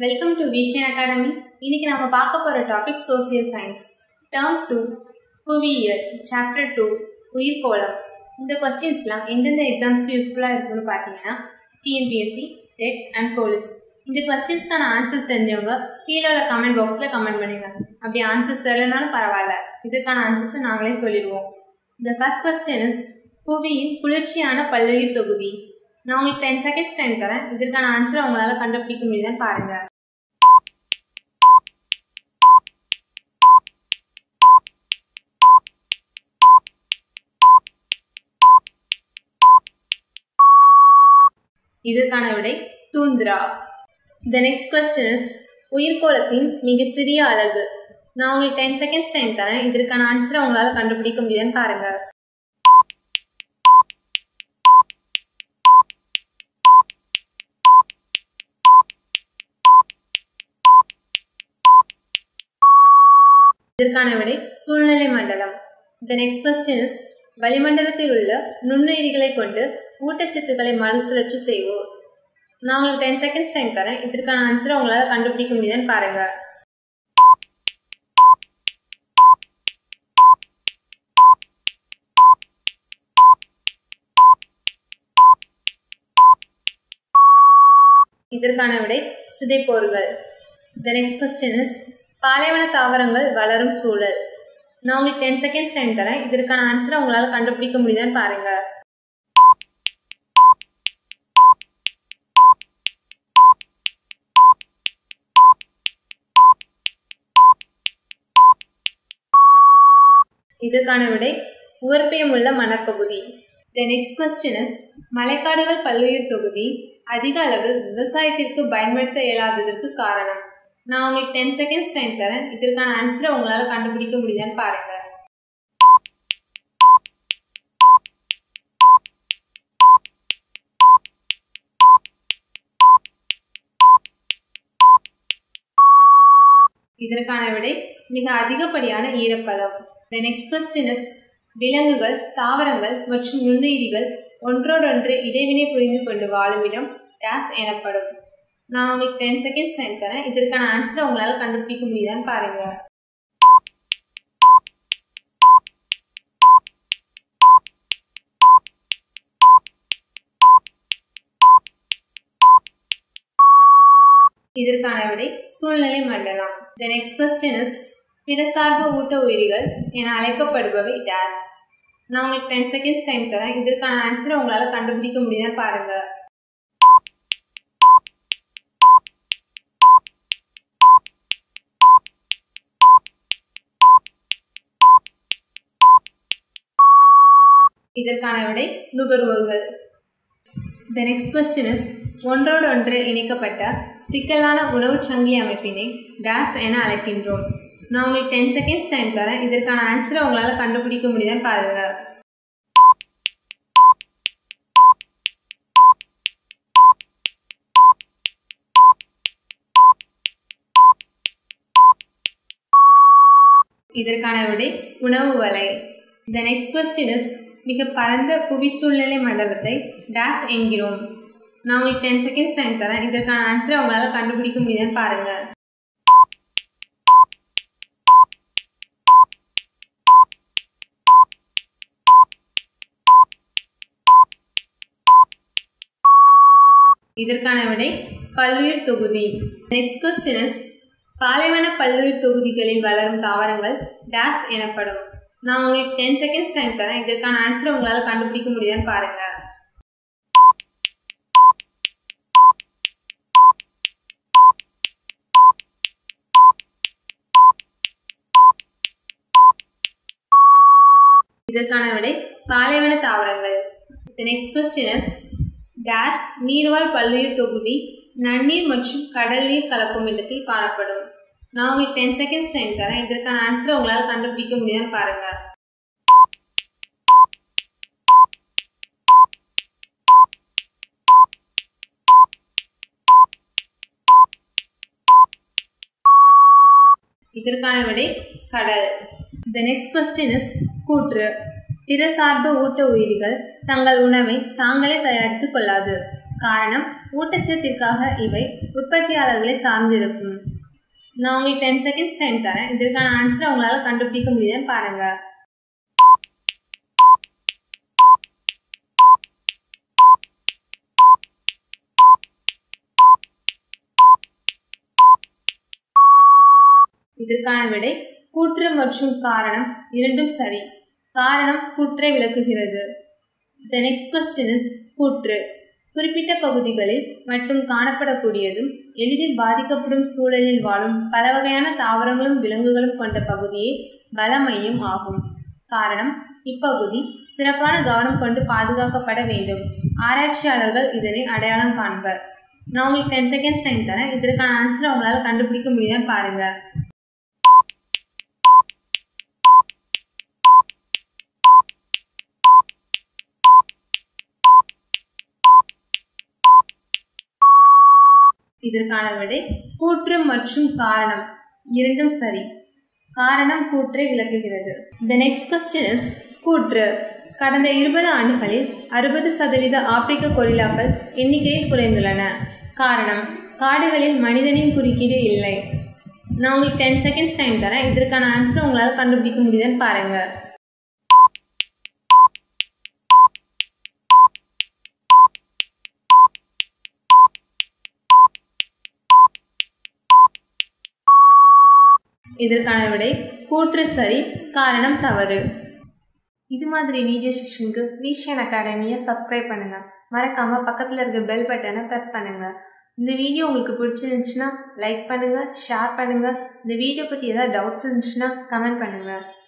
welcome to vision academy இன்னைக்கு நம்ம பார்க்க போகிற topic social science term two புவியியல் சாப்டர் டூ உயிர்கோளம் இந்த கொஸ்டின்ஸ்லாம் எந்தெந்த எக்ஸாம்ஸ்க்கு யூஸ்ஃபுல்லாக இருக்குன்னு பார்த்தீங்கன்னா டிஎன்பிஎஸ்சி டெட் அண்ட் போலீஸ் இந்த கொஸ்டின்ஸ்க்கான ஆன்சர்ஸ் தெரிஞ்சவங்க கீழே உள்ள கமெண்ட் பாக்ஸில் கமெண்ட் பண்ணுங்க அப்படி ஆன்சர்ஸ் தெரியலனாலும் பரவாயில்ல இதுக்கான ஆன்சர்ஸை நாங்களே சொல்லிடுவோம் இந்த ஃபர்ஸ்ட் கொஸ்டின் இஸ் புவியின் குளிர்ச்சியான பல்லுயிர் தொகுதி நான் உங்களுக்கு டென் செகண்ட்ஸ் டைம் தரேன் இதற்கான ஆன்சரை உங்களால் கண்டுபிடிக்க முடியுதான்னு பாருங்க இதற்கான விடை தூந்திரா த நெக்ஸ்ட் கொஸ்டின் இஸ் உயிர்கோளத்தின் மிக சிறிய அலகு நான் உங்களுக்கு டென் செகண்ட்ஸ் டைம் தரேன் இதற்கான ஆன்சரை உங்களால் கண்டுபிடிக்க முடியுதான்னு பாருங்க இதற்கான விடை சூழ்நிலை மண்டலம் த நெக்ஸ்ட் கொஸ்டின் இஸ் வளிமண்டலத்தில் உள்ள நுண்ணுயிரிகளை கொண்டு ஊட்டச்சத்துக்களை மறுசுழற்சி செய்வோம் நான் உங்களுக்கு டென் செகண்ட்ஸ் டைம் தரேன் இதற்கான ஆன்சரை உங்களால் கண்டுபிடிக்க முடியுதான்னு பாருங்க இதற்கான விடை சிதைப்போர்கள் த நெக்ஸ்ட் கொஸ்டின் இஸ் பாலைவன தாவரங்கள் வளரும் சூழல் நான் உங்களுக்கு டென் செகண்ட்ஸ் டைம் தரேன் இதற்கான ஆன்சரை உங்களால் கண்டுபிடிக்க முடியுதான்னு பாருங்க இதற்கான விடை உவர்ப்பியமுள்ள மணற்பகுதி த நெக்ஸ்ட் கொஸ்டின் இஸ் மலைக்காடுகள் பல்லுயிர் தொகுதி அதிக அளவில் விவசாயத்திற்கு பயன்படுத்த இயலாததற்கு காரணம் நான் உங்களுக்கு டென் செகண்ட்ஸ் டைம் தரேன் இதற்கான ஆன்சரை உங்களால் கண்டுபிடிக்க முடியுதான்னு பாருங்க இதற்கான விடை மிக அதிகப்படியான ஈரப்பதம் த நெக்ஸ்ட் கொஸ்டின் இஸ் விலங்குகள் தாவரங்கள் மற்றும் நுண்ணுயிரிகள் ஒன்றோடொன்று இடைவினை புரிந்து கொண்டு வாழும் இடம் டேஸ் எனப்படும் நான் உங்களுக்கு டென் செகண்ட்ஸ் டைம் தரேன் இதற்கான ஆன்சரை உங்களால் கண்டுபிடிக்க முடியுதான்னு பாருங்க இதற்கான விடை சூழ்நிலை மண்டலம் த நெக்ஸ்ட் கொஸ்டின் இஸ் பிறசார்பு ஊட்ட உயிரிகள் என அழைக்கப்படுபவை டேஸ் நான் உங்களுக்கு டென் செகண்ட்ஸ் டைம் தரேன் இதற்கான ஆன்சரை உங்களால் கண்டுபிடிக்க முடியுதான்னு பாருங்க இதற்கான விடை நுகர்வோர்கள் த நெக்ஸ்ட் கொஸ்டின் இஸ் ஒன்றோடு ஒன்று இணைக்கப்பட்ட சிக்கலான உணவு சங்கிலி அமைப்பினை டேஸ் என அழைக்கின்றோம் நான் உங்களுக்கு டென் செகண்ட்ஸ் டைம் தரேன் இதற்கான ஆன்சரை உங்களால் கண்டுபிடிக்க முடியுதான்னு பாருங்க இதற்கான விடை உணவு வலை த நெக்ஸ்ட் கொஸ்டின் இஸ் மிக பரந்த புவி சூழ்நிலை மண்டலத்தை டேஸ் என்கிறோம் நான் உங்களுக்கு டென் செகண்ட்ஸ் டைம் தரேன் இதற்கான ஆன்சரை உங்களால் கண்டுபிடிக்க முடியுதான்னு பாருங்க இதற்கான விடை பல்லுயிர் தொகுதி நெக்ஸ்ட் கொஸ்டின் இஸ் பாலைவன பல்லுயிர் தொகுதிகளில் வளரும் தாவரங்கள் டேஸ் எனப்படும் நான் உங்களுக்கு டென் செகண்ட்ஸ் டைம் தரேன் இதற்கான ஆன்சரை உங்களால் கண்டுபிடிக்க முடியுதான்னு பாருங்க இதற்கான விடை பாலைவன தாவரங்கள் த நெக்ஸ்ட் கொஸ்டின் இஸ் டேஸ் நீர்வாழ் பல்லுயிர் தொகுதி நன்னீர் மற்றும் கடல் நீர் கலக்கும் இடத்தில் காணப்படும் நான் உங்களுக்கு டென் செகண்ட்ஸ் டைம் தரேன் இதற்கான ஆன்சரை உங்களால் கண்டுபிடிக்க முடியுதான்னு பாருங்க இதற்கான விடை கடல் த நெக்ஸ்ட் கொஸ்டின் இஸ் கூற்று பிற சார்பு ஊட்ட உயிரிகள் தங்கள் உணவை தாங்களே தயாரித்துக் கொள்ளாது காரணம் ஊட்டச்சத்திற்காக இவை உற்பத்தியாளர்களை சார்ந்திருக்கும் நான் உங்களுக்கு டென் செகண்ட்ஸ் டைம் தரேன் இதற்கான ஆன்சரை உங்களால் கண்டுபிடிக்க முடியுதுன்னு பாருங்க இதற்கான விடை கூற்று மற்றும் காரணம் இரண்டும் சரி காரணம் கூற்றை விளக்குகிறது த நெக்ஸ்ட் கொஸ்டின் இஸ் கூற்று குறிப்பிட்ட பகுதிகளில் மட்டும் காணப்படக்கூடியதும் எளிதில் பாதிக்கப்படும் சூழலில் வாழும் பல வகையான தாவரங்களும் விலங்குகளும் கொண்ட பகுதியே பலமையம் ஆகும் காரணம் இப்பகுதி சிறப்பான கவனம் கொண்டு பாதுகாக்கப்பட வேண்டும் ஆராய்ச்சியாளர்கள் இதனை அடையாளம் காண்பர் நான் உங்களுக்கு டென் செகண்ட்ஸ் டைம் தரேன் இதற்கான ஆன்சரை உங்களால் கண்டுபிடிக்க முடியுதான்னு பாருங்க இதற்கான விடை கூற்று மற்றும் காரணம் இரண்டும் சரி காரணம் கூற்றை விளக்குகிறது த நெக்ஸ்ட் கொஸ்டின் இஸ் கூற்று கடந்த இருபது ஆண்டுகளில் அறுபது சதவீத ஆப்பிரிக்க கொரில்லாக்கள் எண்ணிக்கையில் குறைந்துள்ளன காரணம் காடுகளில் மனிதனின் குறுக்கீடு இல்லை நான் உங்களுக்கு டென் செகண்ட்ஸ் டைம் தரேன் இதற்கான ஆன்சரை உங்களால் கண்டுபிடிக்க முடியுதுன்னு பாருங்கள் இதற்கான விடை கூற்று சரி காரணம் தவறு இது மாதிரி வீடியோ செக்ஷனுக்கு வீஷியன் அகாடமியை சப்ஸ்கிரைப் பண்ணுங்கள் மறக்காமல் பக்கத்தில் இருக்க பெல் பட்டனை ப்ரெஸ் பண்ணுங்கள் இந்த வீடியோ உங்களுக்கு பிடிச்சிருந்துச்சுன்னா லைக் பண்ணுங்கள் ஷேர் பண்ணுங்கள் இந்த வீடியோ பற்றி ஏதாவது டவுட்ஸ் இருந்துச்சுன்னா கமெண்ட் பண்ணுங்கள்